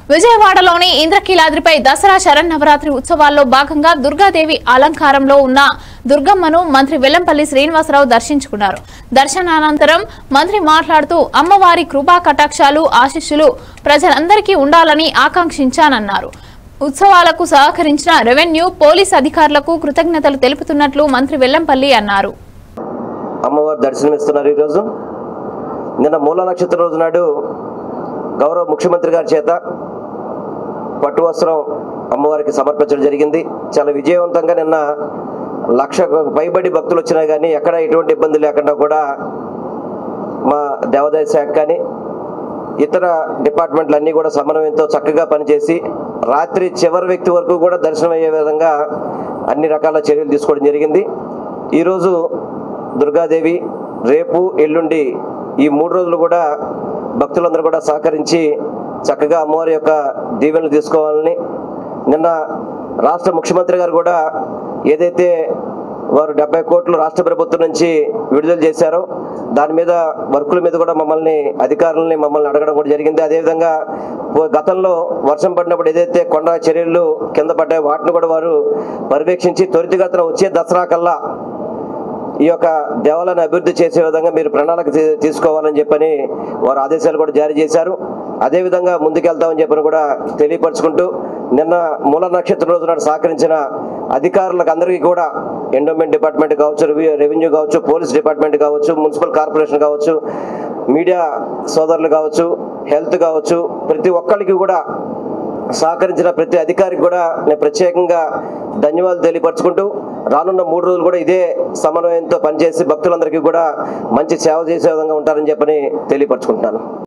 విజయవాడలోని ఇంద్రకీలాద్రిపై దసరా శరన్నవరాత్రి ఉత్సవాల్లో భాగంగా దుర్గాదేవి అలంకారంలో ఉన్న దుర్గమ్మను మంత్రి వెల్లంపల్లి శ్రీనివాసరావు దర్శించుకున్నారు దర్శనానంతరం మంత్రి మాట్లాడుతూ అమ్మవారి కృపా కటాక్షాలు ఆశీస్సులు ప్రజలందరికీ ఉండాలని ఆకాంక్షించానన్నారు ఉత్సవాలకు సహకరించిన రెవెన్యూ పోలీస్ అధికారులకు కృతజ్ఞతలు తెలుపుతున్నట్లు మంత్రి వెల్లంపల్లి అన్నారు అమ్మవారు దర్శనమిస్తున్నారు ఈరోజు నిన్న మూల నక్షత్రం రోజు నాడు గౌరవ ముఖ్యమంత్రి గారి చేత పట్టు వస్త్రం అమ్మవారికి సమర్పించడం జరిగింది చాలా విజయవంతంగా నిన్న లక్ష పైబడి భక్తులు వచ్చినా కానీ ఎక్కడ ఎటువంటి ఇబ్బంది లేకుండా కూడా మా దేవాదాయ శాఖ కానీ ఇతర డిపార్ట్మెంట్లు అన్నీ కూడా సమన్వయంతో చక్కగా పనిచేసి రాత్రి చివరి వ్యక్తి వరకు కూడా దర్శనం అయ్యే విధంగా అన్ని రకాల చర్యలు తీసుకోవడం జరిగింది ఈరోజు దుర్గాదేవి రేపు ఎల్లుండి ఈ మూడు రోజులు కూడా భక్తులందరూ కూడా సహకరించి చక్కగా అమ్మవారి యొక్క దీవెనలు తీసుకోవాలని నిన్న రాష్ట్ర ముఖ్యమంత్రి గారు కూడా ఏదైతే వారు డెబ్బై కోట్లు రాష్ట్ర ప్రభుత్వం నుంచి విడుదల చేశారో దాని మీద వర్కుల మీద కూడా మమ్మల్ని అధికారులని మమ్మల్ని అడగడం కూడా జరిగింది అదేవిధంగా ఓ- గతంలో వర్షం పడినప్పుడు ఏదైతే కొండ చర్యలు కింద పడ్డాయో వాటిని కూడా వారు పర్యవేక్షించి త్వరితగతిన వచ్చే దసరా కల్లా ఈ యొక్క దేవాలయాన్ని అభివృద్ధి చేసే విధంగా మీరు ప్రణాళిక తీ- తీసుకోవాలని చెప్పని వారు ఆదేశాలు కూడా జారీ చేశారు అదేవిధంగా ముందుకెళ్తామని చెప్పని కూడా తెలియపరుచుకుంటూ నిన్న మూల నక్షత్రం రోజు నాడు సహకరించిన అధికారులకు అందరికీ కూడా ఎండోమెంట్ డిపార్ట్మెంట్ కావచ్చు రెవెన్యూ రెవెన్యూ కావచ్చు పోలీస్ డిపార్ట్మెంట్ కావచ్చు మున్సిపల్ కార్పొరేషన్ కావచ్చు మీడియా సోదరులు కావచ్చు హెల్త్ కావచ్చు ప్రతి ఒక్కరికి కూడా సహకరించిన ప్రతి అధికారికి కూడా నేను ప్రత్యేకంగా ధన్యవాదాలు తెలియపరచుకుంటూ రానున్న మూడు రోజులు కూడా ఇదే సమన్వయంతో పనిచేసి భక్తులందరికీ కూడా మంచి సేవ చేసే విధంగా ఉంటారని చెప్పని తెలియపరచుకుంటున్నాను